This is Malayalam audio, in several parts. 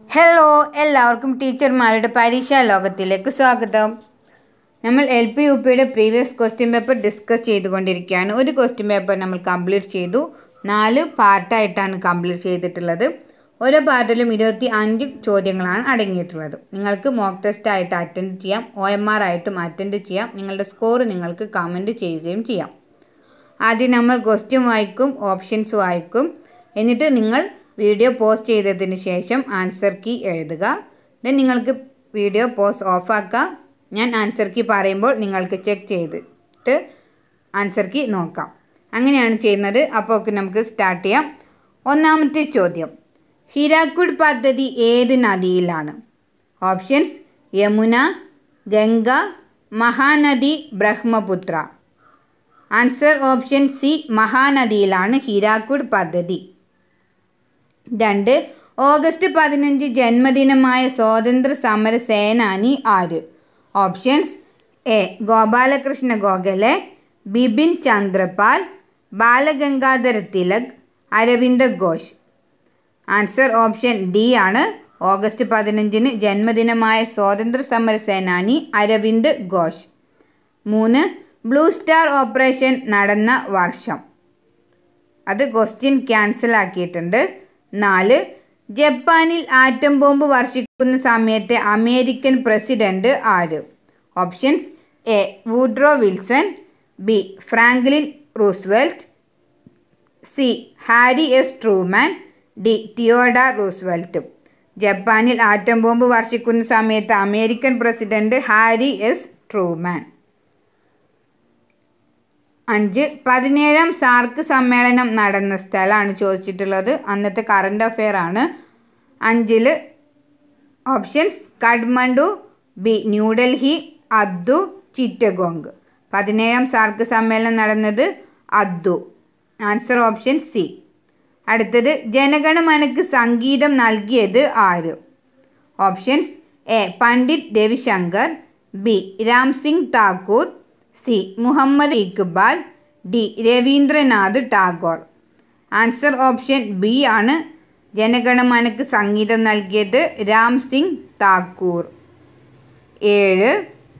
ഹലോ എല്ലാവർക്കും ടീച്ചർമാരുടെ പരീക്ഷാ ലോകത്തിലേക്ക് സ്വാഗതം നമ്മൾ എൽ പി യു പിയുടെ പ്രീവിയസ് ക്വസ്റ്റ്യൻ പേപ്പർ ഡിസ്കസ് ചെയ്തുകൊണ്ടിരിക്കുകയാണ് ഒരു ക്വസ്റ്റ്യൻ പേപ്പർ നമ്മൾ കംപ്ലീറ്റ് ചെയ്തു നാല് പാർട്ടായിട്ടാണ് കംപ്ലീറ്റ് ചെയ്തിട്ടുള്ളത് ഓരോ പാർട്ടിലും ഇരുപത്തി അഞ്ച് ചോദ്യങ്ങളാണ് അടങ്ങിയിട്ടുള്ളത് നിങ്ങൾക്ക് മോക്ക് ടെസ്റ്റ് ആയിട്ട് അറ്റൻഡ് ചെയ്യാം ഒ എം ആർ ആയിട്ടും അറ്റൻഡ് ചെയ്യാം നിങ്ങളുടെ സ്കോർ നിങ്ങൾക്ക് കമൻറ്റ് ചെയ്യുകയും ചെയ്യാം ആദ്യം നമ്മൾ ക്വസ്റ്റ്യൻ വായിക്കും ഓപ്ഷൻസ് വായിക്കും എന്നിട്ട് നിങ്ങൾ വീഡിയോ പോസ്റ്റ് ചെയ്തതിന് ശേഷം ആൻസർ കീ എഴുതുക ദെൻ നിങ്ങൾക്ക് വീഡിയോ പോസ്റ്റ് ഓഫാക്കാം ഞാൻ ആൻസർ കീ പറയുമ്പോൾ നിങ്ങൾക്ക് ചെക്ക് ചെയ്തിട്ട് ആൻസർ കീ നോക്കാം അങ്ങനെയാണ് ചെയ്യുന്നത് അപ്പോൾ ഒക്കെ നമുക്ക് സ്റ്റാർട്ട് ചെയ്യാം ഒന്നാമത്തെ ചോദ്യം ഹിരാക്കുഡ് പദ്ധതി ഏത് നദിയിലാണ് options Yamuna Ganga Mahanadi Brahmaputra answer option C മഹാനദിയിലാണ് ഹിരാക്കുഡ് പദ്ധതി രണ്ട് ഓഗസ്റ്റ് പതിനഞ്ച് ജന്മദിനമായ സ്വാതന്ത്ര്യ സമര സേനാനി ആര് options A Gopal Krishna Gokhale Bipin Chandra Pal Bal Gangadhar Tilak Aurobindo Ghosh answer option D ആണ് ഓഗസ്റ്റ് പതിനഞ്ചിന് ജന്മദിനമായ സ്വാതന്ത്ര്യ സമര സേനാനി അരവിന്ദ് ഘോഷ് മൂന്ന് ബ്ലൂ സ്റ്റാർ ഓപ്പറേഷൻ നടന്ന വർഷം അത് ക്വസ്റ്റ്യൻ ക്യാൻസൽ ആക്കിയിട്ടുണ്ട് നാല് ജപ്പാനിൽ ആറ്റം ബോംബ് വർഷിക്കുന്ന സമയത്തെ അമേരിക്കൻ പ്രസിഡന്റ് ആര് options A Woodrow Wilson B Franklin Roosevelt C Harry S Truman D Theodore Roosevelt ജപ്പാനിൽ ആറ്റം ബോംബ് വർഷിക്കുന്ന സമയത്ത് American president Harry S Truman അഞ്ച് പതിനേഴാം സാർക്ക് സമ്മേളനം നടന്ന സ്ഥലമാണ് ചോദിച്ചിട്ടുള്ളത് അന്നത്തെ കറണ്ട് അഫെയർ ആണ് അഞ്ചിൽ ഓപ്ഷൻസ് കഠ്മണ്ഡു ബി ന്യൂഡൽഹി അദ്ദു ചിറ്റഗോങ് പതിനേഴാം സാർക്ക് സമ്മേളനം നടന്നത് അദ്ദു ആൻസർ ഓപ്ഷൻ സി അടുത്തത് ജനഗണമനക്ക് സംഗീതം നൽകിയത് ആര് options A Pandit Ravi Shankar B Ram Singh Thakur C Muhammad Iqbal D Rabindranath Tagore answer option B ആണ് ജനഗണമനക്ക് സംഗീതം നൽകിയത് രാം സിംഗ് താക്കൂർ ഏഴ്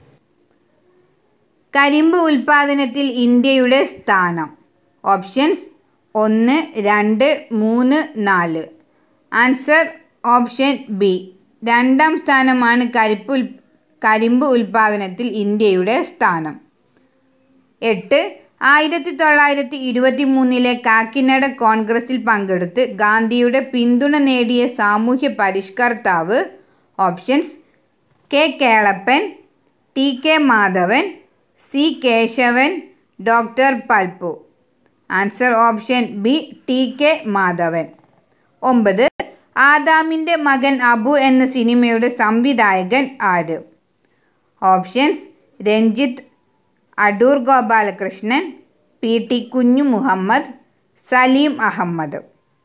കരിമ്പ് ഉൽപാദനത്തിൽ ഇന്ത്യയുടെ സ്ഥാനം ഓപ്ഷൻസ് ഒന്ന് രണ്ട് മൂന്ന് നാല് ആൻസർ ഓപ്ഷൻ ബി രണ്ടാം സ്ഥാനമാണ് കരിപ്പ് ഉൽ കരിമ്പ് ഉൽപാദനത്തിൽ ഇന്ത്യയുടെ സ്ഥാനം എട്ട് ആയിരത്തി തൊള്ളായിരത്തി ഇരുപത്തി മൂന്നിലെ കാക്കിനഡ കോൺഗ്രസിൽ പങ്കെടുത്ത് ഗാന്ധിയുടെ പിന്തുണ നേടിയ സാമൂഹ്യ പരിഷ്കർത്താവ് options K Kelappan T K Madhavan C Kesavan doctor Palpu answer option B T K Madhavan ഒമ്പത് ആദാമിൻ്റെ മകൻ അബു എന്ന സിനിമയുടെ സംവിധായകൻ ആര് options Ranjith Adoor Gopalakrishnan P T Kunju Muhammad Salim Ahammed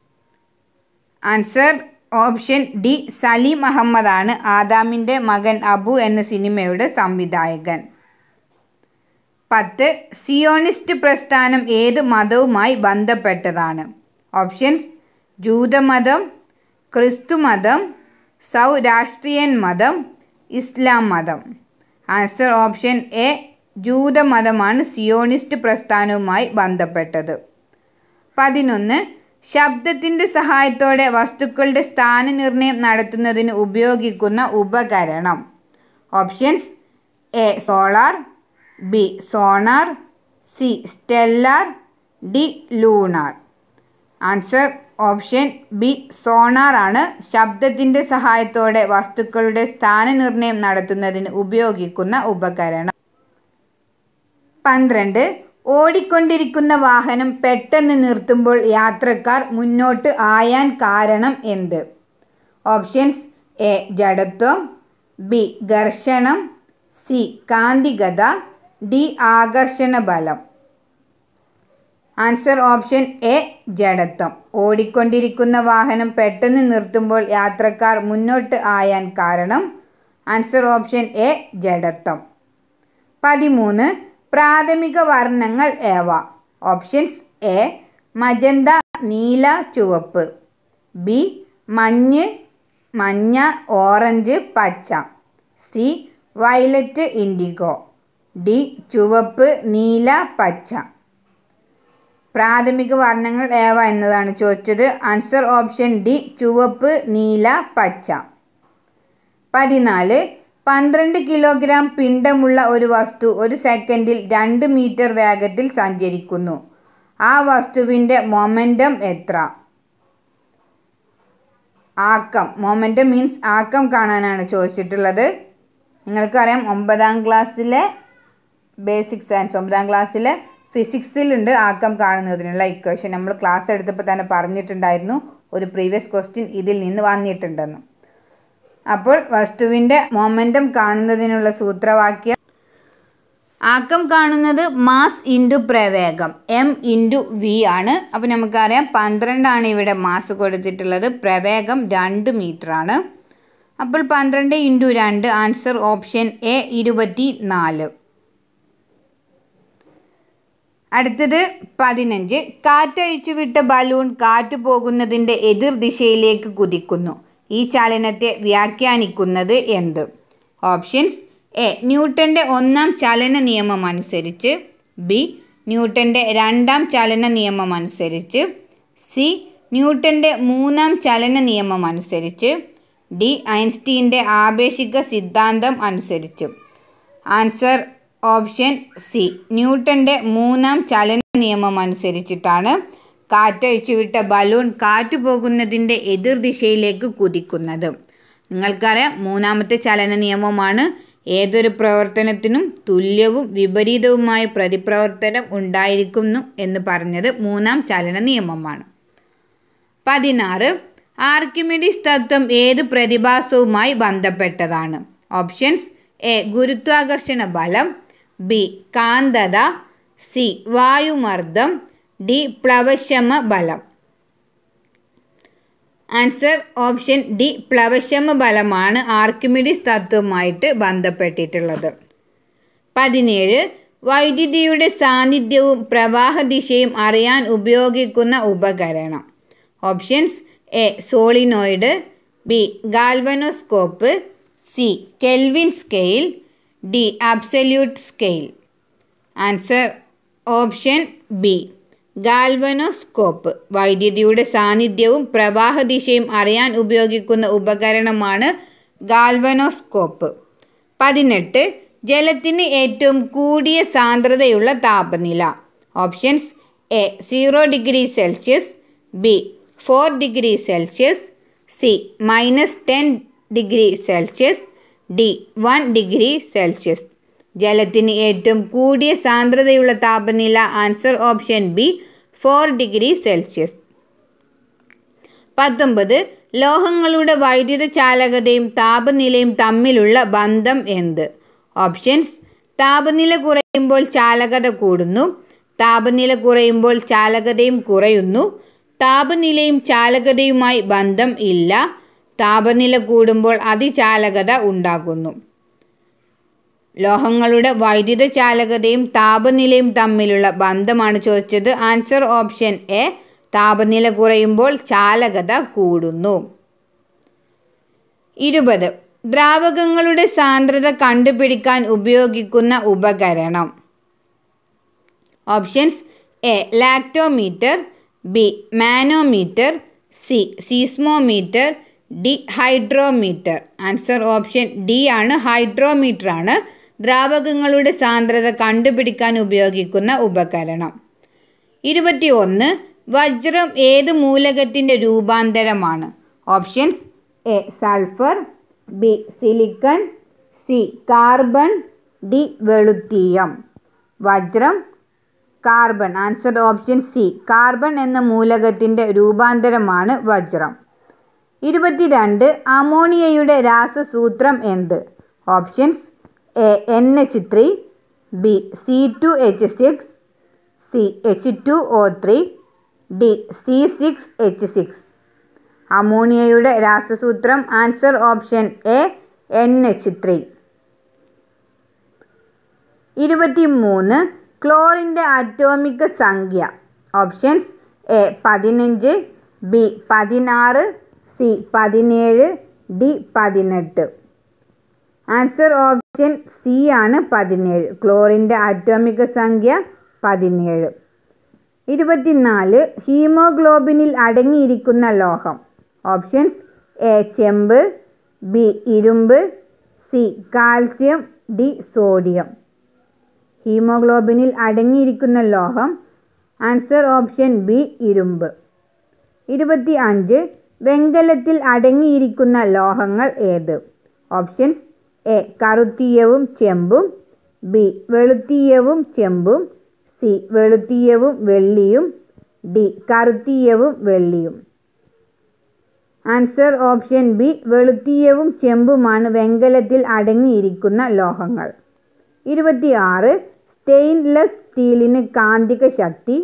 answer option D Salim അഹമ്മദാണ് ആദാമിൻ്റെ മകൻ അബു എന്ന സിനിമയുടെ സംവിധായകൻ പത്ത് സിയോണിസ്റ്റ് പ്രസ്ഥാനം ഏത് മതവുമായി ബന്ധപ്പെട്ടതാണ് ഓപ്ഷൻസ് ജൂതമതം ക്രിസ്തുമതം സൗരാഷ്ട്രീയൻ മതം ഇസ്ലാം മതം ആൻസർ ഓപ്ഷൻ എ ജൂതമതമാണ് സിയോണിസ്റ്റ് പ്രസ്ഥാനവുമായി ബന്ധപ്പെട്ടത് പതിനൊന്ന് ശബ്ദത്തിൻ്റെ സഹായത്തോടെ വസ്തുക്കളുടെ സ്ഥാനനിർണയം നടത്തുന്നതിന് ഉപയോഗിക്കുന്ന ഉപകരണം options A solar B sonar C stellar D lunar answer option B sonar ആണ് ശബ്ദത്തിൻ്റെ സഹായത്തോടെ വസ്തുക്കളുടെ സ്ഥാനനിർണയം നടത്തുന്നതിന് ഉപയോഗിക്കുന്ന ഉപകരണം പന്ത്രണ്ട് ഓടിക്കൊണ്ടിരിക്കുന്ന വാഹനം പെട്ടെന്ന് നിർത്തുമ്പോൾ യാത്രക്കാർ മുന്നോട്ട് ആയാൻ കാരണം എന്ത് ഓപ്ഷൻസ് എ ജഡത്വം ബി ഘർഷണം സി കാന്തികത ഡി ആകർഷണ ബലം ആൻസർ ഓപ്ഷൻ എ ജഡത്വം ഓടിക്കൊണ്ടിരിക്കുന്ന വാഹനം പെട്ടെന്ന് നിർത്തുമ്പോൾ യാത്രക്കാർ മുന്നോട്ട് ആയാൻ കാരണം ആൻസർ ഓപ്ഷൻ എ ജഡത്വം പതിമൂന്ന് പ്രാഥമിക വർണ്ണങ്ങൾ ഏവ ഓപ്ഷൻസ് എ മജന്ത നീല ചുവപ്പ് ബി മഞ്ഞ് മഞ്ഞ ഓറഞ്ച് പച്ച സി വയലറ്റ് ഇൻഡിഗോ ഡി ചുവപ്പ് നീല പച്ച പ്രാഥമിക വർണ്ണങ്ങൾ ഏവ എന്നതാണ് ചോദിച്ചത് ആൻസർ ഓപ്ഷൻ ഡി ചുവപ്പ് നീല പച്ച പതിനാല് പന്ത്രണ്ട് കിലോഗ്രാം പിണ്ഡമുള്ള ഒരു വസ്തു ഒരു സെക്കൻഡിൽ രണ്ട് മീറ്റർ വേഗത്തിൽ സഞ്ചരിക്കുന്നു ആ വസ്തുവിൻ്റെ മൊമെൻറ്റം എത്ര ആക്കം മൊമെൻറ്റം മീൻസ് ആക്കം കാണാനാണ് ചോദിച്ചിട്ടുള്ളത് നിങ്ങൾക്കറിയാം ഒമ്പതാം ക്ലാസ്സിലെ ബേസിക് സയൻസ് ഒമ്പതാം ക്ലാസ്സിലെ ഫിസിക്സിലുണ്ട് ആക്കം കാണുന്നതിനുള്ള ഇക്വേഷൻ നമ്മൾ ക്ലാസ് എടുത്തപ്പോൾ തന്നെ പറഞ്ഞിട്ടുണ്ടായിരുന്നു ഒരു പ്രീവിയസ് ക്വസ്റ്റ്യൻ ഇതിൽ നിന്ന് വന്നിട്ടുണ്ടെന്ന് അപ്പോൾ വസ്തുവിൻ്റെ മൊമെൻറ്റം കാണുന്നതിനുള്ള സൂത്രവാക്യം ആക്കം കാണുന്നത് മാസ് ഇൻറ്റു പ്രവേഗം എം ഇൻറ്റു വി ആണ് അപ്പോൾ നമുക്കറിയാം പന്ത്രണ്ടാണ് ഇവിടെ മാസ് കൊടുത്തിട്ടുള്ളത് പ്രവേഗം രണ്ട് മീറ്റർ ആണ് അപ്പോൾ പന്ത്രണ്ട് ഇൻറ്റു രണ്ട് ആൻസർ ഓപ്ഷൻ എ ഇരുപത്തി നാല് അടുത്തത് പതിനഞ്ച് കാറ്റഴിച്ചു വിട്ട ബലൂൺ കാറ്റ് പോകുന്നതിൻ്റെ എതിർ ദിശയിലേക്ക് കുതിക്കുന്നു ഈ ചലനത്തെ വ്യാഖ്യാനിക്കുന്നത് എന്ത് ഓപ്ഷൻസ് എ ന്യൂട്ടൻ്റെ ഒന്നാം ചലന നിയമം അനുസരിച്ച് ബി ന്യൂട്ടൻ്റെ രണ്ടാം ചലന നിയമം അനുസരിച്ച് സി ന്യൂട്ടൻ്റെ മൂന്നാം ചലന നിയമം അനുസരിച്ച് ഡി ഐൻസ്റ്റീൻ്റെ ആപേക്ഷിക സിദ്ധാന്തം അനുസരിച്ച് ആൻസർ ഓപ്ഷൻ സി ന്യൂട്ടൻ്റെ മൂന്നാം ചലന നിയമം അനുസരിച്ചിട്ടാണ് കാറ്റഴിച്ചു വിട്ട ബലൂൺ കാറ്റ് പോകുന്നതിൻ്റെ എതിർ ദിശയിലേക്ക് കുതിക്കുന്നത് നിങ്ങൾക്കറിയാം മൂന്നാമത്തെ ചലന നിയമമാണ് ഏതൊരു പ്രവർത്തനത്തിനും തുല്യവും വിപരീതവുമായ പ്രതിപ്രവർത്തനം ഉണ്ടായിരിക്കുന്നു എന്ന് പറഞ്ഞത് മൂന്നാം ചലന നിയമമാണ് പതിനാറ് ആർക്കിമിഡിസ് തത്വം ഏത് പ്രതിഭാസവുമായി ബന്ധപ്പെട്ടതാണ് ഓപ്ഷൻസ് എ ഗുരുത്വാകർഷണ ബലം ബി കാന്തത സി വായുമർദ്ദം ഡി പ്ലവശമ ബലം ആൻസർ ഓപ്ഷൻ ഡി പ്ലവശമ ബലമാണ് ആർക്കിമിഡിസ് തത്വവുമായിട്ട് ബന്ധപ്പെട്ടിട്ടുള്ളത് പതിനേഴ് വൈദ്യുതിയുടെ സാന്നിധ്യവും പ്രവാഹ ദിശയും അറിയാൻ ഉപയോഗിക്കുന്ന ഉപകരണം options A solenoid B galvanoscope C Kelvin scale D absolute scale answer option B galvanoscope വൈദ്യുതിയുടെ സാന്നിധ്യവും പ്രവാഹ ദിശയും അറിയാൻ ഉപയോഗിക്കുന്ന ഉപകരണമാണ് ഗാൽവനോസ്കോപ്പ് പതിനെട്ട് ജലത്തിന് ഏറ്റവും കൂടിയ സാന്ദ്രതയുള്ള താപനില options A zero degree Celsius B four degree Celsius C minus ten degree Celsius D one degree Celsius ജലത്തിന് ഏറ്റവും കൂടിയ സാന്ദ്രതയുള്ള താപനില answer option B four degree Celsius പത്തൊമ്പത് ലോഹങ്ങളുടെ വൈദ്യുത ചാലകതയും താപനിലയും തമ്മിലുള്ള ബന്ധം എന്ത് ഓപ്ഷൻസ് താപനില കുറയുമ്പോൾ ചാലകത കൂടുന്നു താപനില കുറയുമ്പോൾ ചാലകതയും കുറയുന്നു താപനിലയും ചാലകതയുമായി ബന്ധം ഇല്ല താപനില കൂടുമ്പോൾ അതിചാലകത ഉണ്ടാകുന്നു ലോഹങ്ങളുടെ വൈദ്യുത ചാലകതയും താപനിലയും തമ്മിലുള്ള ബന്ധമാണ് ചോദിച്ചത് ആൻസർ ഓപ്ഷൻ എ താപനില കുറയുമ്പോൾ ചാലകത കൂടുന്നു ഇരുപത് ദ്രാവകങ്ങളുടെ സാന്ദ്രത കണ്ടുപിടിക്കാൻ ഉപയോഗിക്കുന്ന ഉപകരണം options A lactometer B manometer C seismometer D hydrometer answer option D ആണ് ഹൈഡ്രോമീറ്റർ ആണ് ദ്രാവകങ്ങളുടെ സാന്ദ്രത കണ്ടുപിടിക്കാൻ ഉപയോഗിക്കുന്ന ഉപകരണം ഇരുപത്തി ഒന്ന് വജ്രം ഏത് മൂലകത്തിൻ്റെ രൂപാന്തരമാണ് options A sulphur B silicon C carbon D വെളുത്തീയം വജ്രം carbon answer option C carbon എന്ന മൂലകത്തിൻ്റെ രൂപാന്തരമാണ് വജ്രം ഇരുപത്തിരണ്ട് അമോണിയയുടെ രാസസൂത്രം എന്ത് options A N H three B C two H six C H two O three D C six H six അമോണിയയുടെ രാസസൂത്രം answer option A N H three ഇരുപത്തി മൂന്ന് ക്ലോറിൻ്റെ അറ്റോമിക് സംഖ്യ ഓപ്ഷൻസ് എ പതിനഞ്ച് ബി പതിനാറ് സി പതിനേഴ് ഡി പതിനെട്ട് ആൻസർ ഓപ്ഷൻ സി ആണ് പതിനേഴ് ക്ലോറിൻ്റെ ആറ്റോമിക സംഖ്യ പതിനേഴ് ഇരുപത്തിനാല് ഹീമോഗ്ലോബിനിൽ അടങ്ങിയിരിക്കുന്ന ലോഹം ഓപ്ഷൻസ് എ ചെമ്പ് ബി ഇരുമ്പ് സി കാൽസ്യം ഡി സോഡിയം ഹീമോഗ്ലോബിനിൽ അടങ്ങിയിരിക്കുന്ന ലോഹം ആൻസർ ഓപ്ഷൻ ബി ഇരുമ്പ് ഇരുപത്തി അഞ്ച് വെങ്കലത്തിൽ അടങ്ങിയിരിക്കുന്ന ലോഹങ്ങൾ ഏത് ഓപ്ഷൻസ് എ കറുത്തീയവും ചെമ്പും ബി വെളുത്തീയവും ചെമ്പും സി വെളുത്തീയവും വെള്ളിയും ഡി കറുത്തീയവും വെള്ളിയും ആൻസർ ഓപ്ഷൻ ബി വെളുത്തീയവും ചെമ്പുമാണ് വെങ്കലത്തിൽ അടങ്ങിയിരിക്കുന്ന ലോഹങ്ങൾ ഇരുപത്തിയാറ് സ്റ്റെയിൻലെസ് സ്റ്റീലിന് കാന്തിക ശക്തി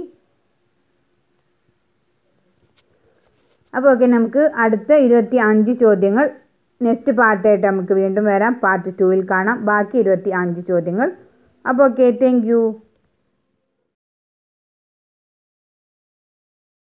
അപ്പോൾ ഓക്കെ നമുക്ക് അടുത്ത ഇരുപത്തി അഞ്ച് ചോദ്യങ്ങൾ നെക്സ്റ്റ് പാർട്ടായിട്ട് നമുക്ക് വീണ്ടും വരാം പാർട്ട് ടൂവിൽ കാണാം ബാക്കി ഇരുപത്തി അഞ്ച് ചോദ്യങ്ങൾ അപ്പോൾ ഓക്കെ താങ്ക് യു